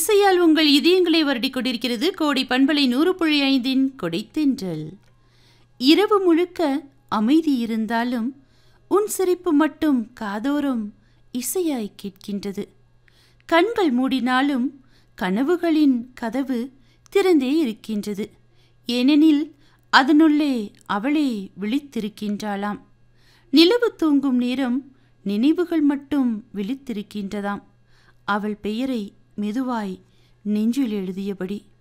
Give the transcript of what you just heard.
இசையால் உங்கள் இதயங்களை வருடிக் கொண்டிருக்கிறது கோடி பண்பலை நூறு புள்ளி ஐந்தின் கொடைத்தென்றல் இரவு முழுக்க அமைதி இருந்தாலும் உன் சிரிப்பு மட்டும் காதோறும் இசையாய் கேட்கின்றது கண்கள் மூடினாலும் கனவுகளின் கதவு திறந்தே இருக்கின்றது ஏனெனில் அதனுள்ளே அவளே விழித்திருக்கின்றாளாம் நிலவு தூங்கும் நேரம் நினைவுகள் மட்டும் விழித்திருக்கின்றதாம் அவள் பெயரை மெதுவாய் நெஞ்சில் எழுதியபடி